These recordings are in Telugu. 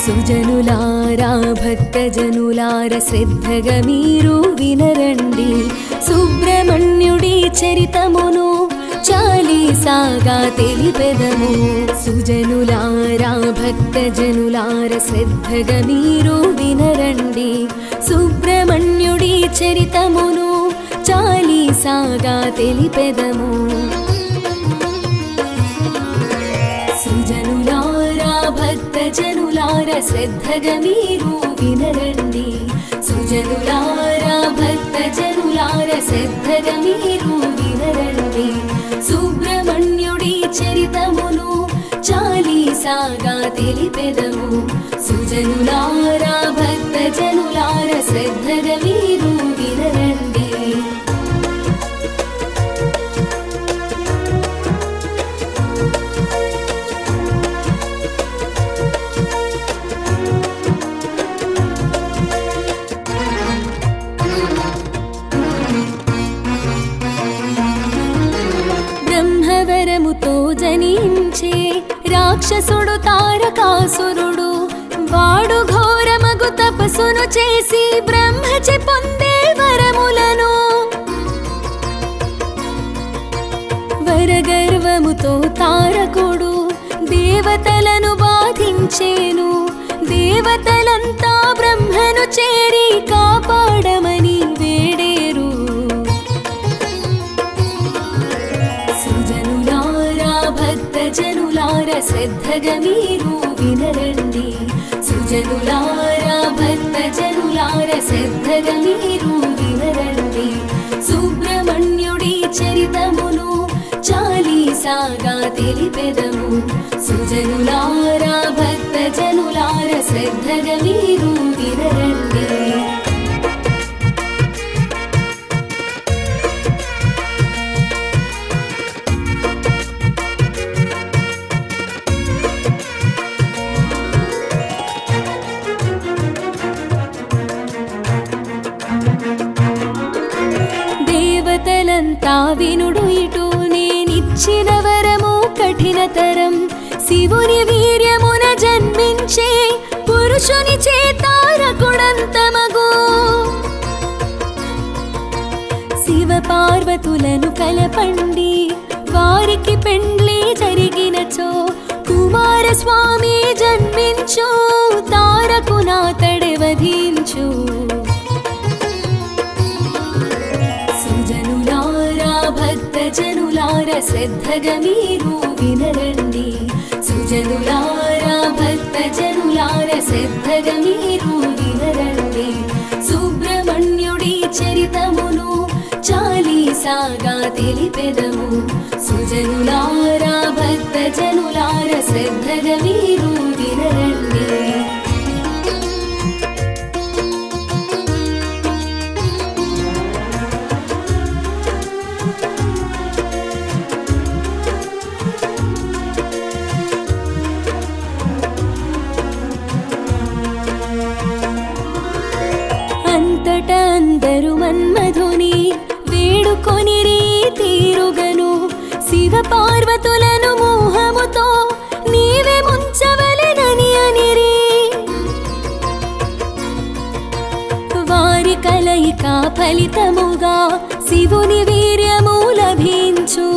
సుజనులారా భక్తజనులార శ్రద్ధగా మీరు వినరండి సుబ్రహ్మణ్యుడి చరితమును చాలీసాగా తెలిపెదము సుజనులారా భక్తజనులార శ్రద్ధగా మీరు వినరండి సుబ్రహ్మణ్యుడి చరితమును చాలీసాగా తెలిపెదము సుజనులారా భక్తజనులార శ్రద్ధగా మీరు వినరండి సుజనులారా భక్తజనులార శ్రద్ధగా మీరు వినరండి సుబ్రహ్మణ్యుడి చరితమును చాలీసాగా తెలిపెదము సుజనులారా భక్తజనులార శ్రద్ధగా మీరు వినరండి బ్రహ్మవరముతో జనించే రాక్షసుడు తారకాసురుడు వాడు ఘోరమగు తపస్సును చేసి బ్రహ్మచి పొందే వరములను వరగర్వముతో తారకుడు దేవతలను బాధించేను దేవతలంతా బ్రహ్మను చేరి కాపాడమని వేడేరు సుజనులారా భక్తజనులార శ్రద్ధగా మీరు వినరండి సుజనులారా భక్తజనులార శ్రద్ధగా మీరు వినరండి సుబ్రహ్మణ్యుడి చరితమును చాలీసాగా తెలిపెదము సుజనులారా భక్తజనులార శ్రద్ధగా మీరు వినరండి దేవతలంతా వినుడు ఇటు నేనిచ్చిన వరము కఠినతరం శివుని వీర్యమున జన్మించే పురుషుని చేతారకుడంతమగు శివ పార్వతులను కలపండి వారికి పెండ్లి జరిగినచో కుమారస్వామి జన్మించు తారకు నాతడే వధించు సుజనులారా భక్తజనులార శ్రద్ధగా మీరు వినరండి సుజనులారా భక్తజనులార శ్రద్ధగా మీరు వినరండి సుబ్రహ్మణ్యుడి చరితమును చాలీసాగా తెలిపెదము సుజనులారా భక్తజనులార శ్రద్ధగా మీరు వినరండి అంతట అందరు మన్మధుని వేడుకొని తీరుగను శివ పార్వతులను మోహముతో నీవే ముంచవలెనని అనిరి వారి కలయిక ఫలితముగా శివుని వీర్యము లభించు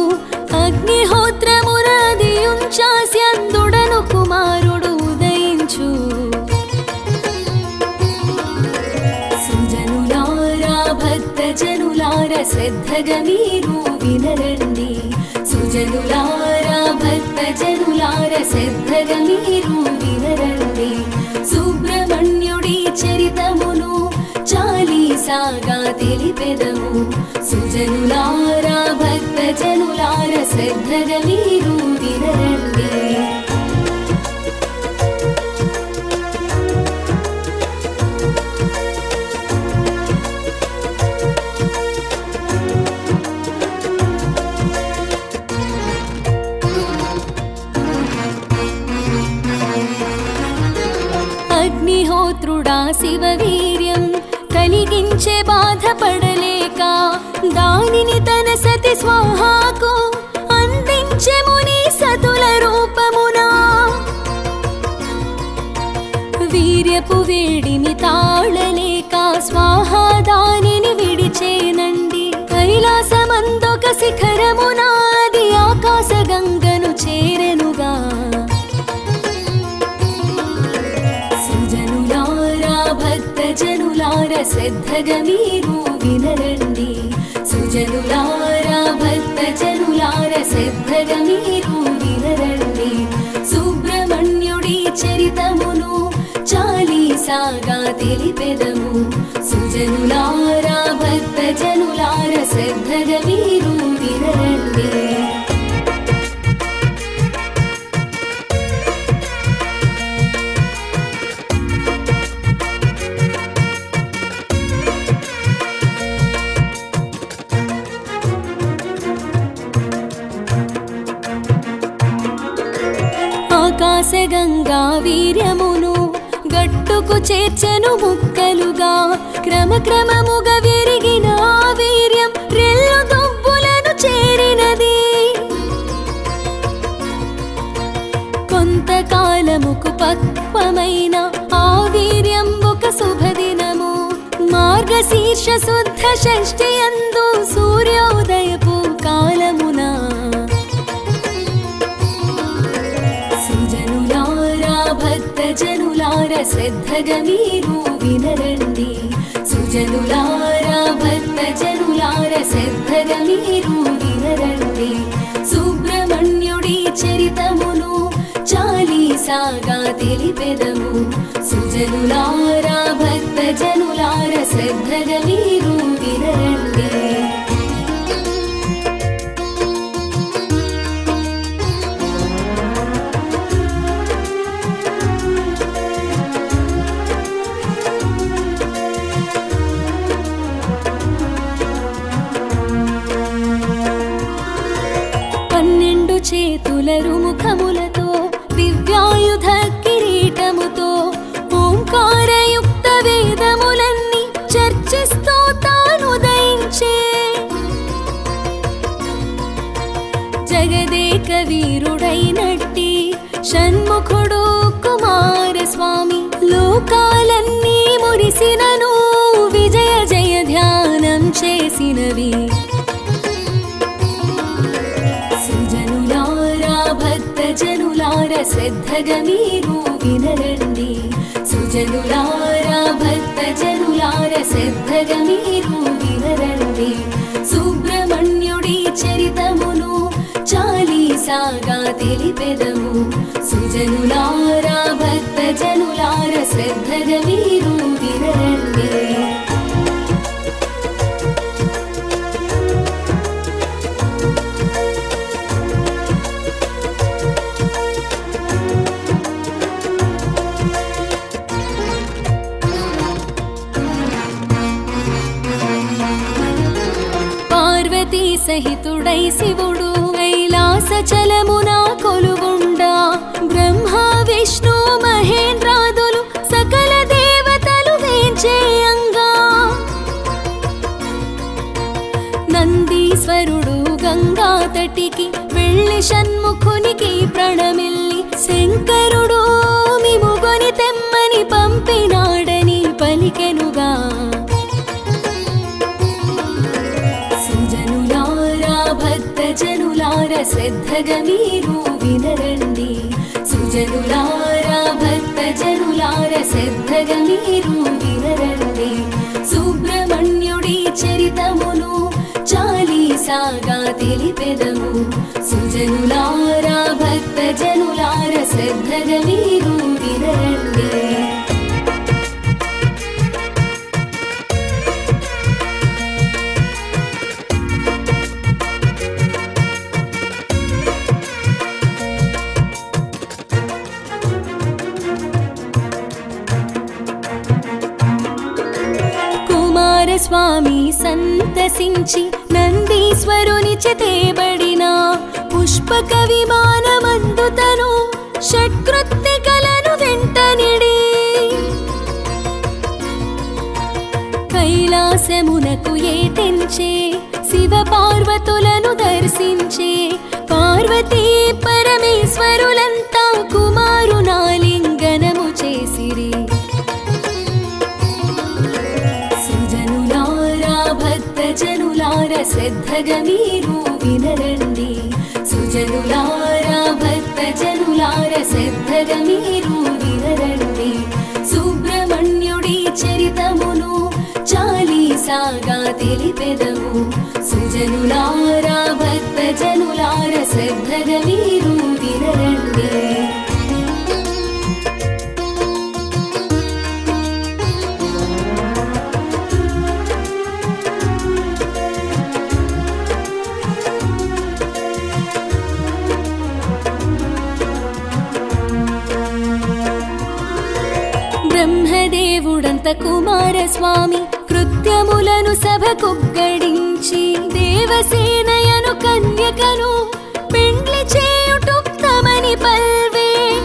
అగ్నిహోత్రమునదియుంచాస్యందుడను కుమారుడు ఉదయించు సుజనులారా భక్తజనులార శ్రద్ధగా మీరు వినరండి సుజనులారా భక్తజనులార శ్రద్ధగా మీరు వినరండి సుబ్రహ్మణ్యుడి చరితమును చాలీసాగా తెలిపెదము సుజనులారా భక్తజనులార శ్రద్ధగా మీరు వినరండి అగ్నిహోత్రుడా శివ వీర్యం కలిగించే బాధపడలేక దానిని తన సతి స్వాహాకు అందించే ముని సతుల రూపమునా వీర్యపు వేడిని తాళలేక స్వాహా దానిని విడిచేనండి కైలాసమందొక శిఖరమునాది ఆకాశ గంగను చేరెనుగా సుజనులారా భక్త జనులార శ్రద్ధగా మీరు వినరండి సుజనులారా భక్త జనులార శ్రద్ధగా మీరు వినరండి సుబ్రహ్మణ్యుడి చరితమును చాలీసాగా తెలిపెదము సుజనులారా భక్త జనులార శ్రద్ధగా మీరు వినరండి ఆకాశగంగా వీర్యమును గట్టుకు చేర్చెను ముక్కలుగా క్రమక్రమముగా విరిగిన ఆ వీర్యం రెల్లు దుబ్బులను చేరినది కొంతకాలముకు పక్వమైన ఆ వీర్యం ఒక శుభదినము మార్గశీర్ష శుద్ధ షష్ఠి అందు సూర్యోదయపు కాలమున సుజనులారా భక్త జనులార శ్రద్ధగా మీరు వినరండి సుజనులారా భక్త జనులార శ్రద్ధగా మీరు వినరండి సుబ్రహ్మణ్యుడి చరితమును చాలీసాగా తెలిపెదము సుజనులారా భక్త జనులార శ్రద్ధగా మీరు వినరండి పన్నెండు చేతుల రుముఖములతో దివ్యాయుధ కిరీటముతో ఓంకారయుక్త వేదములన్నీ చర్చిస్తూ తాను దయించే జగదేక వీరుడైనట్టి షణ్ముఖుడు కుమారస్వామి లోకాలన్నీ మురిసినను విజయ జయ ధ్యానం చేసినవి సుజనులారా భక్త జనులార శ్రద్ధగా మీరు వినరండి సుజనులారా భక్త జనులార శ్రద్ధగా మీరు వినరండి సుబ్రహ్మణ్యుడి చరితమును చాలీసాగా తెలిపెదము సుజనులారా భక్త జనులార శ్రద్ధగా మీరు వినరండి పార్వతీ సహితుడై శివుడు కైలాస చలమున కొలుగుండా బ్రహ్మ విష్ణు మహేంద్రాదులు సకల దేవతలు వేంచేయంగా నందీశ్వరుడు గంగా తటికి వెళ్ళి షణ్ముఖునికి ప్రణమిల్లి శంకరుడు మిముగొని తెమ్మని పంపినాడని పలికెనుగా సుజనులారా భక్త జనులార శ్రద్ధగా మీరు వినరండి సుజనులారా భక్త జనులార శ్రద్ధగా మీరు వినరండి సుబ్రహ్మణ్యుడి చరితమును చాలీసాగా తెలిపెదము సుజనులారా భక్త జనులార శ్రద్ధగా మీరు వినరండి కుమారస్వామి సంతసించి నందీశ్వరుని చేతేబడిన పుష్పక విమానమందుతను షట్కృత్తికలను వెంటనిడి కైలాసమునకు ఏటెంచే శివ పార్వతులను దర్శించే పార్వతీ పరమేశ్వరులంతా కుమారునాలింగనము చేసిరి శ్రద్ధగా మీరు వినరండి సుజనులారా భక్త జనులార శ్రద్ధగా మీరు వినరండి సుబ్రహ్మణ్యుడి చరితమును చాలీసాగా తెలిపెదము సుజనులారా భక్త జనులార శ్రద్ధగా మీరు వినరండి బ్రహ్మదేవుడంత కుమారస్వామి కృత్యములను సభకుగ్గడించి దేవసేనయను కన్యకను పెండ్లి చేయుటుక్తమని పల్వే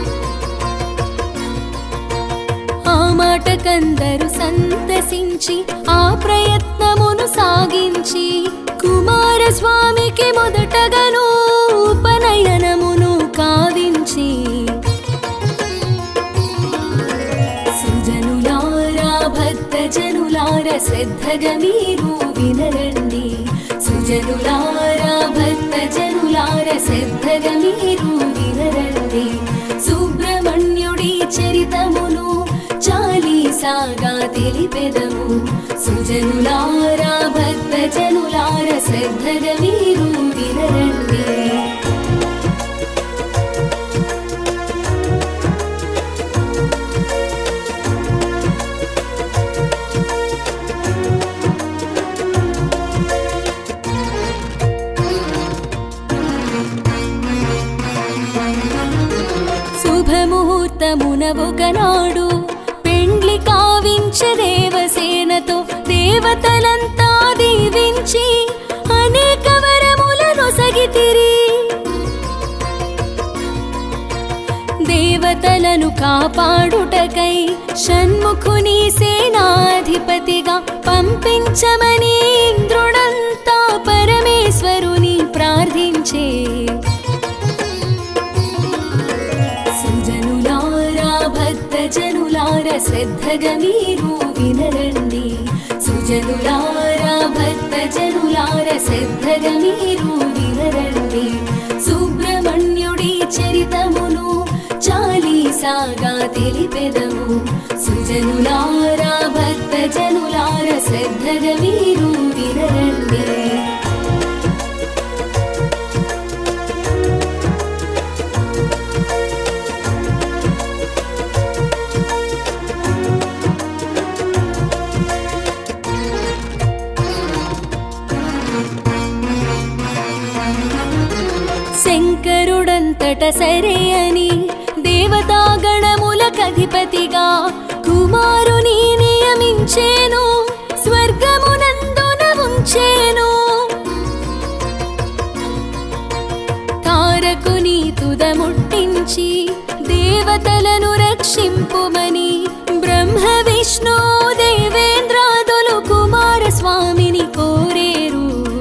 ఆ మాటకందరు సంతసించి ఆ ప్రయత్నమును సాగించి కుమారస్వామికి మొదటగను ఉపనయనమును కావించి సుజనులారా భక్త జనులార శ్రద్ధగా మీరు వినరండి సుజనులారా భక్త జనులార శ్రద్ధగా మీరు వినరండి సుబ్రహ్మణ్యుడి చరితమును చాలీసాగా తెలిపెదము సుజనులారా భక్త జనులార శ్రద్ధగా మీరు వినరండి శుభముహూర్తమున ఒకనాడు పెండ్లి కావించే దేవసేనతో దేవతలంతా దీవించి అనేక వరములను సగితిరి దేవతలను కాపాడుటకై షణ్ముఖుని సేనాధిపతిగా పంపించమని ఇంద్రుడంతా పరమేశ్వరుని ప్రార్థించే సుజనులారా భక్త జనులార శ్రద్ధగా మీరు వినరండి సుజనులారా భక్త జనులార శ్రద్ధగా మీరు వినరండి సుబ్రహ్మణ్యుడి చరితమును చాలీసాగా తెలిపెదము సుజనులారా భక్త జనులార శ్రద్ధగా మీరు వినరండి శంకరుడంతట సరే అని దేవతాగణములకధిపతిగా కుమారుని నియమించేను స్వర్గమునందున ఉంచేను తారకుని తుదముట్టించి దేవతలను రక్షింపుమని బ్రహ్మ విష్ణు దేవేంద్రాదులు కుమారస్వామిని కోరేరు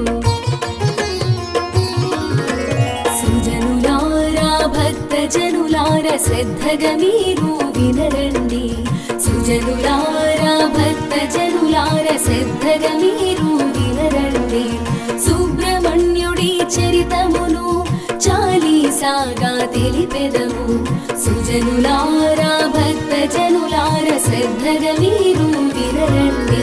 సుజనులారా భక్త జనులార శ్రద్ధగా మీరు వినరండి సుజనులారా భక్త జనులార శ్రద్ధగా మీరు వినరండి సుబ్రహ్మణ్యుడి చరితమును చాలీసాగా తెలిపెదము సుజనులారా భక్త జనులార శ్రద్ధగా మీరు వినరండి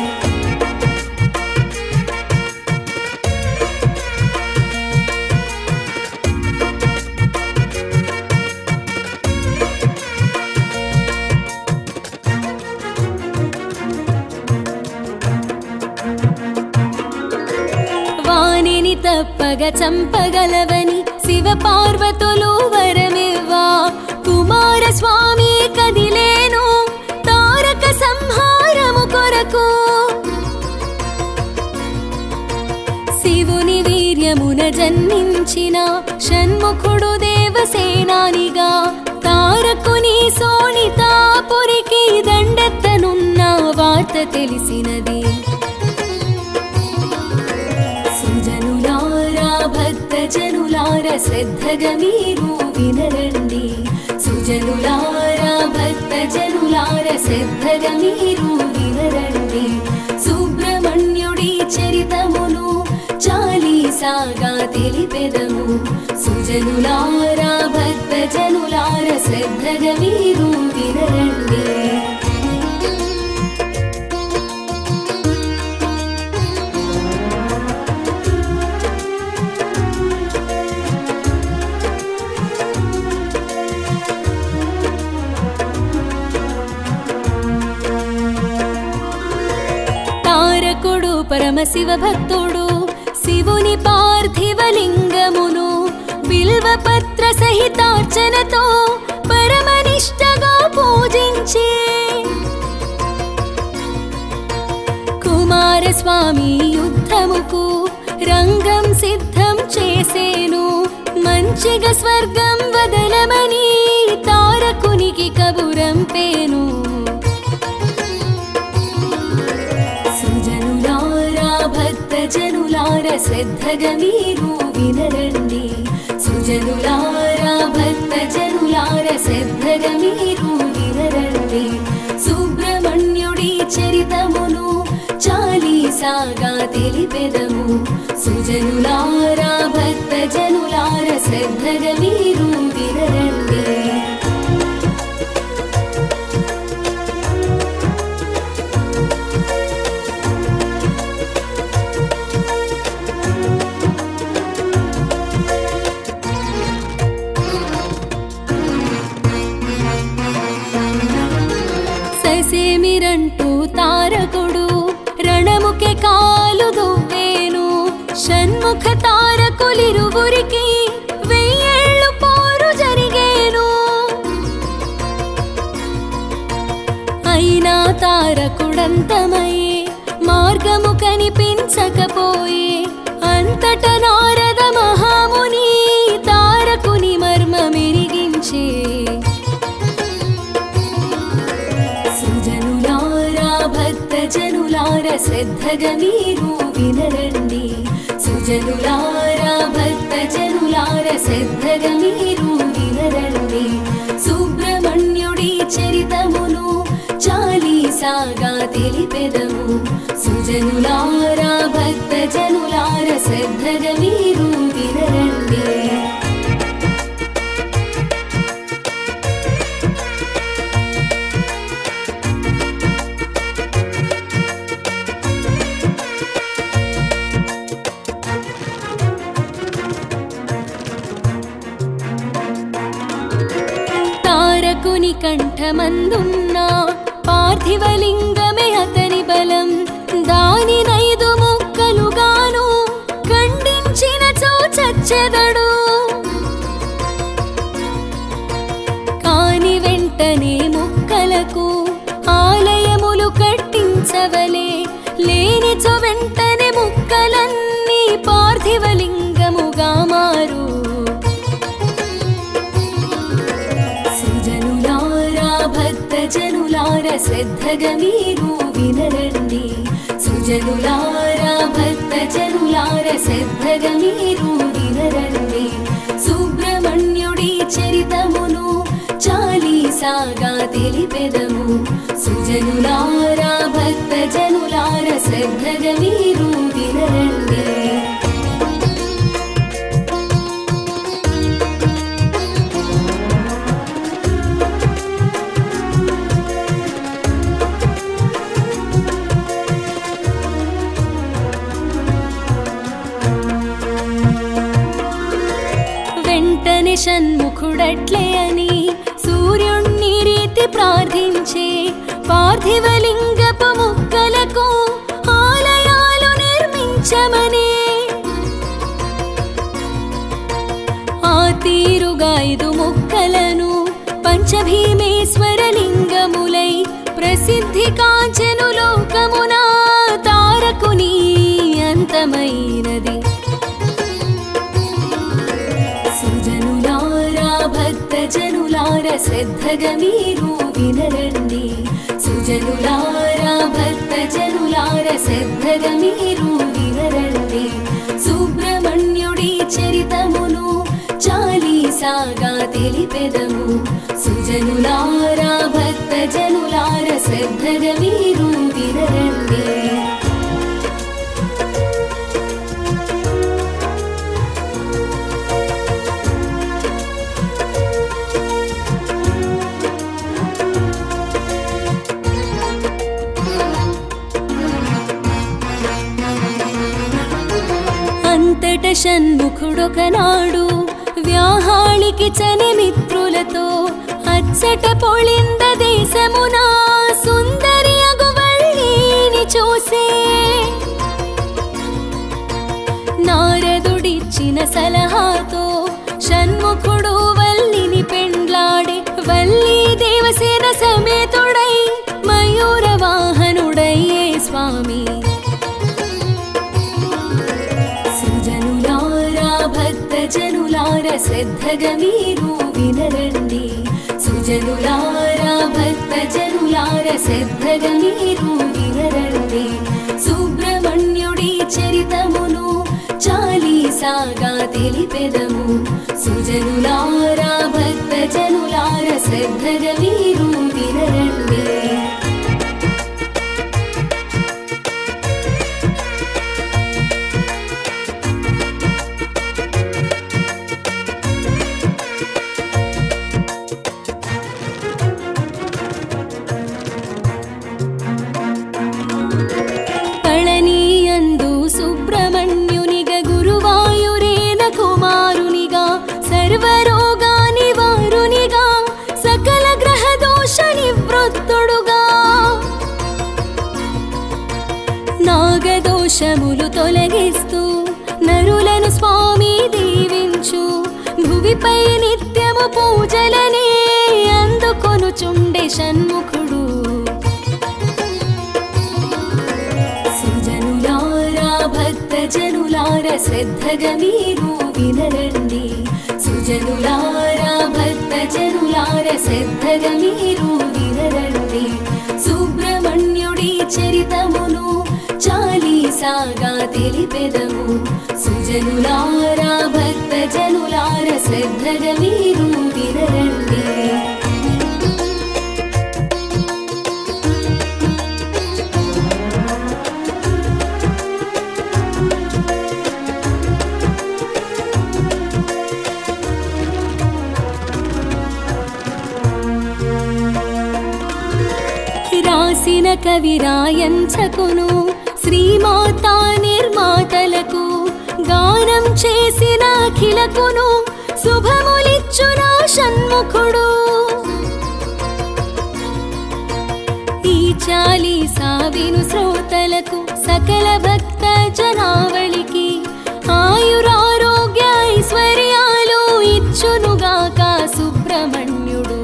వాణిని తప్పగ చంపగలవని శివ పార్వతులు వరమివ్వా కుమారస్వామి కదిలేను తారక సంహారము కొరకు శివుని వీర్యమున జన్మించిన షణ్ముఖుడు దేవసేనానిగా తారకుని సోనితాపురికి దండెత్తనున్న వార్త తెలిసినది సుజనులారా భక్త జనులార శ్రద్ధగా మీరు వినరండి సుజనులారా భక్త జనులార శ్రద్ధగా మీరు వినరండి సుబ్రహ్మణ్యుడి చరితమును చా సాగా తెలిపెదము సుజనులారా భక్త జనులార శ్రద్ధగా మీరు వినరండి తారకుడు పరమశివ భక్తుడు శివుని పార్థివ లింగమును బిల్వపత్ర సహితార్చనతో పరమనిష్టగా పూజించి కుమారస్వామి యుద్ధముకు రంగం సిద్ధం చేసేను మంచిగా స్వర్గం వదలమని తారకునికి కబురంపేను సుజనులారా భక్త జనులార శ్రద్ధగా మీరు వినరండి సుజనులారా భక్త జనులార శ్రద్ధగా మీరు వినరండి సుబ్రహ్మణ్యుడి చరితమును చాలీసాగా తెలిపెదము సుజనులారా భక్త జనులార శ్రద్ధగా మీరు వినరండి ససేమిరంటూ తారకుడు రణముకే కాలు దువ్వేను షణ్ముఖ తారకులిరువురికి వెయ్యేళ్ళు పోరు జరిగేను అయినా తారకుడంతమయ్యే మార్గము కనిపించకపోయే అంతట నారద మహాముని తారకుని మర్మమెరిగించే సుజనులారా భక్త జనులార శ్రద్ధగా మీరు వినరండి సుజనులారా భక్త జనులార శ్రద్ధగా మీరు వినరండి సుబ్రహ్మణ్యుడి చరితమును చాలీసాగా తెలిపెదము సుజనులారా భక్త జనులార శ్రద్ధగా మీరు వినరండి తారకుని కంఠమందున్న పార్థివలింగమే అతని బలం దాని నైదు ముక్కలుగాను ఖండించిన చచ్చెదడు కాని వెంటనే ముక్కలకు ఆలయములు కట్టించవలే లేనిచో వెంటనే ముక్కలన్నీ పార్థివలింగముగా మారు సుజనులారా భక్త జనులార శ్రద్ధగా మీరు వినరండి సుజనులారా భక్త జనులార శ్రద్ధగా మీరు వినరండి సుబ్రహ్మణ్యుడి చరితమును చాలీసాగా తెలిపెదము సుజనులారా భక్త జనులార శ్రద్ధగా మీరు వినరండి వెంటనే షణ్ముఖుడట్లే అని సూర్యుణ్ణి రీతి ప్రార్థించే పార్థివలింగపు ముక్కలకు ఆలయాలు నిర్మించమనే ఆ తీరుగా ఐదు ముక్కలను పంచభీమేశ్వర లింగములై ప్రసిద్ధి కాంచెను లోకమున తారకుని అంతమైనది సుజనులారా భక్త జనులార శ్రద్ధగా మీరు వినరండి సుజనులారా భక్త జనులార శ్రద్ధగా మీరు వినరండి సుబ్రహ్మణ్యుడి చరితమును చాలీసాగా తెలిపెదము సుజనులారా భక్త జనులార శ్రద్ధగా మీరు వినరండి అంతట షణ్ముఖుడొకనాడు వ్యాహాళికి చని మిత్రులతో అచ్చట పొళింద దేశమున సుందరి అగువళ్ళీని చూసే నారదుడిచ్చిన సలహాతో షణ్ముఖుడు వల్లిని పెండ్లాడే వల్లి దేవసేన సమేతుడై మయూర వాహనుడయ్యే స్వామి సుజనులారా భక్త జనులార శ్రద్ధగా మీరు వినరండి సుజనులారా భక్త జనులార శ్రద్ధగా మీరు వినరండి సుబ్రహ్మణ్యుడి చరితమును చాలీసాగా తెలిపెదము సుజనులారా భక్త జనులార శ్రద్ధగా మీరు వినరండి పళనియందు సుబ్రహ్మణ్యునిగ గురువాయురేన కుమారునిగా సర్వరోగా నివారునిగా సకల గ్రహ దోష నివృత్తుడుగా నాగదోషములు తొలగిస్తూ నరులను స్వామి దీవించు భువిపై నిత్యము పూజలనే అందుకొనుచుండే షణ్ముఖుడు సుజనులారా భక్త జనులార శ్రద్ధగా మీరు వినరండి సుజనులారా భక్త జనులార శ్రద్ధగా మీరు వినరండి సుబ్రహ్మణ్యుడి చరితమును చాలీసాగా తెలిపెదము సుజనులారా భక్త జనులార శ్రద్ధగా మీరు వినరండి రాసిన కవి రాయంచకును శ్రీమాతా నిర్మాతలకు గానం చేసిన అఖిలకును శుభములిచ్చునా షణ్ముఖుడు ఈ చాలీసా విను శ్రోతలకు సకల భక్త జనావళికి ఆయురారోగ్య ఐశ్వర్యాలు ఇచ్చునుగాక సుబ్రహ్మణ్యుడు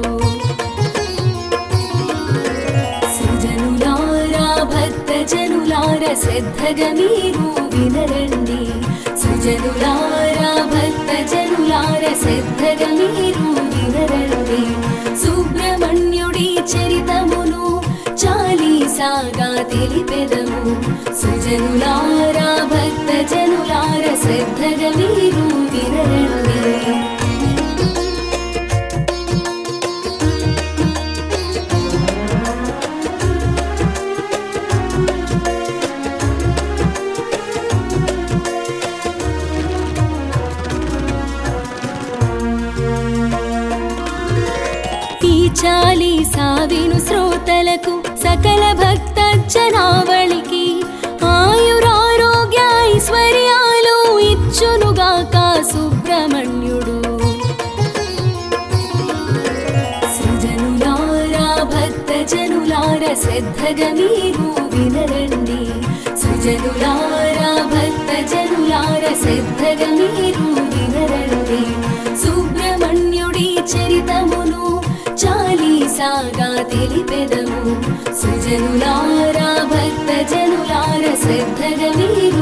సుజనులారా భక్త జనులార శ్రద్ధగా మీరు వినరండి సుజనులారా భక్త జనులార శ్రద్ధగా మీరు వినరండి సుబ్రహ్మణ్యుడి చరితమును చాలీసాగా తెలిపెదము సుజనులారా భక్త జనులార శ్రద్ధగా మీరు వినరండి ఈ చాలీసా విను శ్రోతలకు సకల భక్త జనావళికి ఆయురారోగ్య ఐశ్వర్యాలు ఇచ్చునుగాక సుబ్రహ్మణ్యుడు సుజనులారా భక్త జనులార శ్రద్ధగా మీరు వినరండి సుజనులారా భక్త జనులార శ్రద్ధగా మీరు వినరండి సుబ్రహ్మణ్యుడి చరితమును చాలీసాగా తెలిపెదము సుజనులారా భక్త జనులార శ్రద్ధగా మీరు